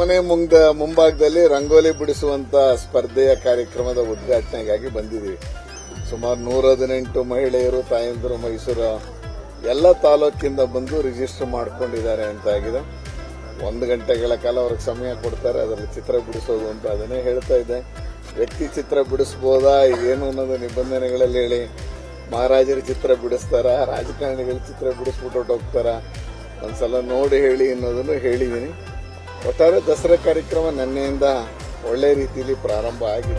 ಮನೆ ಮುಂದ ಮುಂಭಾಗದಲ್ಲಿ ರಂಗೋಲಿ ಬಿಡಿಸುವಂತ ಸ್ಪರ್ಧೆಯ ಕಾರ್ಯಕ್ರಮದ ಉದ್ಘಾಟನೆಗಾಗಿ ಬಂದಿದ್ದೀವಿ ಸುಮಾರು ನೂರ ಹದಿನೆಂಟು ಮಹಿಳೆಯರು ತಾಯಂದಿರು ಮೈಸೂರು ಎಲ್ಲ ತಾಲೂಕಿಂದ ಬಂದು ರಿಜಿಸ್ಟರ್ ಮಾಡ್ಕೊಂಡಿದ್ದಾರೆ ಅಂತ ಆಗಿದೆ ಒಂದು ಗಂಟೆಗಳ ಕಾಲ ಅವ್ರಿಗೆ ಸಮಯ ಕೊಡ್ತಾರೆ ಅದರಲ್ಲಿ ಚಿತ್ರ ಬಿಡಿಸೋದು ಅಂತ ಅದನ್ನೇ ಹೇಳ್ತಾ ಇದ್ದೆ ವ್ಯಕ್ತಿ ಚಿತ್ರ ಬಿಡಿಸ್ಬೋದಾ ಏನು ಅನ್ನೋದು ನಿಬಂಧನೆಗಳಲ್ಲಿ ಹೇಳಿ ಮಹಾರಾಜರ ಚಿತ್ರ ಬಿಡಿಸ್ತಾರ ರಾಜಕಾರಣಿಗಳ ಚಿತ್ರ ಬಿಡಿಸ್ಬಿಟ್ಟು ಹೊರ್ಟೋಗ್ತಾರ ಒಂದ್ಸಲ ನೋಡಿ ಹೇಳಿ ಅನ್ನೋದನ್ನು ಹೇಳಿದ್ದೀನಿ ಒಟ್ಟಾರೆ ದಸರಾ ಕಾರ್ಯಕ್ರಮ ನಿನ್ನೆಯಿಂದ ಒಳ್ಳೆ ರೀತಿಯಲ್ಲಿ ಪ್ರಾರಂಭ ಆಗಿದೆ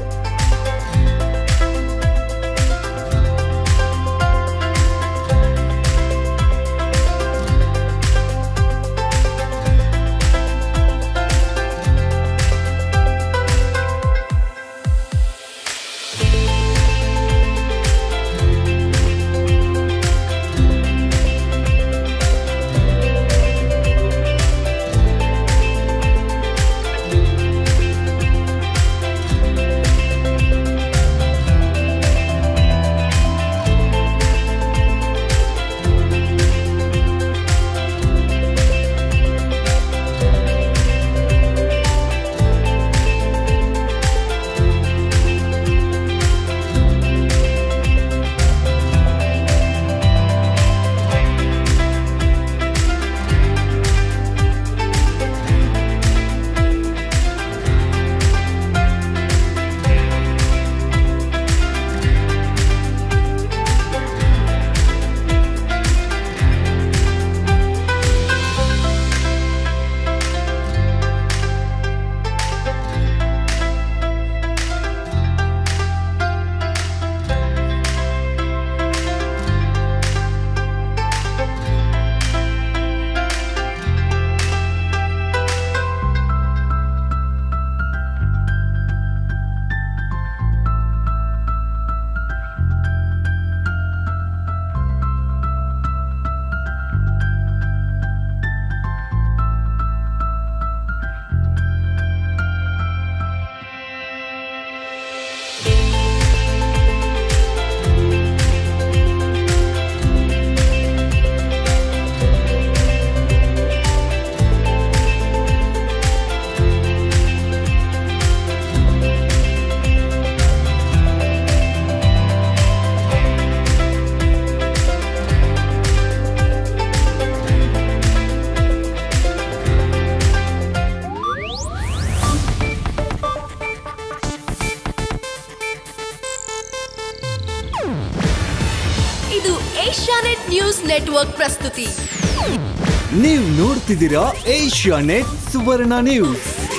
ಇದು ಏಷ್ಯಾನೆಟ್ ನ್ಯೂಸ್ ನೆಟ್ವರ್ಕ್ ಪ್ರಸ್ತುತಿ ನೀವು ನೋಡ್ತಿದ್ದೀರಾ ಏಷ್ಯಾ ನೆಟ್ ಸುವರ್ಣ ನ್ಯೂಸ್